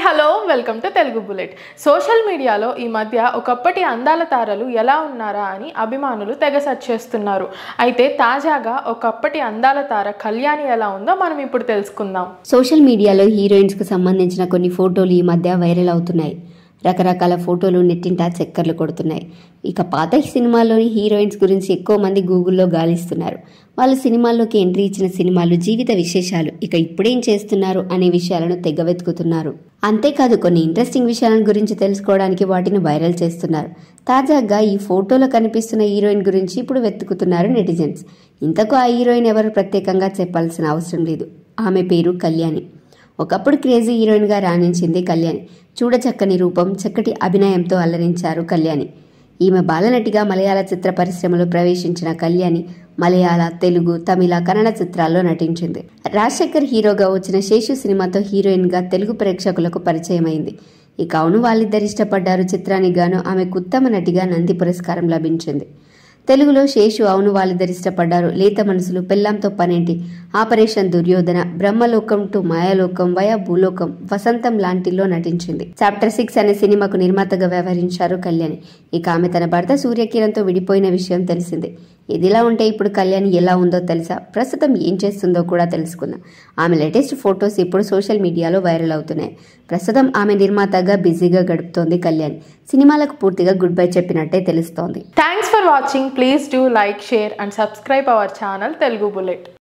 hello welcome to Telugu bullet social మీడియాలో ఈ మధ్య ఒకప్పటి అందాల తారలు ఎలా ఉన్నారా అని అభిమానులు తెగ సెర్చ్ చేస్తున్నారు అయితే తాజాగా ఒకప్పటి అందాల తార కళ్యాణి ఎలా ఉందో మనం ఇప్పుడు తెలుసుకుందాం సోషల్ మీడియాలో హీరోయిన్స్కు సంబంధించిన కొన్ని ఫోటోలు ఈ మధ్య వైరల్ అవుతున్నాయి రకరకాల ఫోటోలు నెట్టింట చక్కర్లు కొడుతున్నాయి ఇక పాత సినిమాల్లోని హీరోయిన్స్ గురించి ఎక్కువ మంది గూగుల్లో గాలిస్తున్నారు వాళ్ళు సినిమాల్లోకి ఎంట్రీ ఇచ్చిన సినిమాలు జీవిత విశేషాలు ఇక ఇప్పుడేం చేస్తున్నారు అనే విషయాలను తెగ వెతుకుతున్నారు అంతేకాదు కొన్ని ఇంట్రెస్టింగ్ విషయాల గురించి తెలుసుకోవడానికి వాటిని వైరల్ చేస్తున్నారు తాజాగా ఈ ఫోటోలో కనిపిస్తున్న హీరోయిన్ గురించి ఇప్పుడు వెతుకుతున్నారు నెటిజన్స్ ఇంతకు ఆ హీరోయిన్ ఎవరు ప్రత్యేకంగా చెప్పాల్సిన అవసరం లేదు ఆమె పేరు కళ్యాణి ఒకప్పుడు క్రేజీ హీరోయిన్గా రాణించింది కళ్యాణి చూడచక్కని రూపం చక్కటి అభినయంతో అల్లరించారు కళ్యాణి ఈమె బాలనటిగా మలయాళ చిత్ర పరిశ్రమలో ప్రవేశించిన కళ్యాణి మలయాళ తెలుగు తమిళ కన్నడ చిత్రాల్లో నటించింది రాజశేఖర్ హీరోగా వచ్చిన శేషు సినిమాతో హీరోయిన్గా తెలుగు ప్రేక్షకులకు పరిచయమైంది ఇక అవును వాళ్ళిద్దరు ఇష్టపడ్డారు చిత్రానికి గాను ఆమెకు ఉత్తమ నటిగా నంది పురస్కారం లభించింది తెలుగులో శేషు అవును వాళ్ళిద్దరు ఇష్టపడ్డారు లేత మనసులు పెళ్ళాంతో పనేంటి ఆపరేషన్ దుర్యోధన బ్రహ్మలోకం టు మాయాలోకం వయా భూలోకం వసంతం లాంటిలో నటించింది చాప్టర్ సిక్స్ అనే సినిమాకు నిర్మాతగా వ్యవహరించారు కళ్యాణి ఇక ఆమె తన భర్త సూర్యకిరణ్తో విడిపోయిన విషయం తెలిసిందే ఇదిలా ఉంటే ఇప్పుడు కళ్యాణి ఎలా ఉందో తెలుసా ప్రస్తుతం ఏం చేస్తుందో కూడా తెలుసుకుందాం ఆమె లేటెస్ట్ ఫొటోస్ ఇప్పుడు సోషల్ మీడియాలో వైరల్ అవుతున్నాయి ప్రస్తుతం ఆమె నిర్మాతగా బిజీగా గడుపుతోంది కళ్యాణి సినిమాలకు పూర్తిగా గుడ్ బై చెప్పినట్టే తెలుస్తోంది thanks for watching please do like share and subscribe our channel Telugu bullet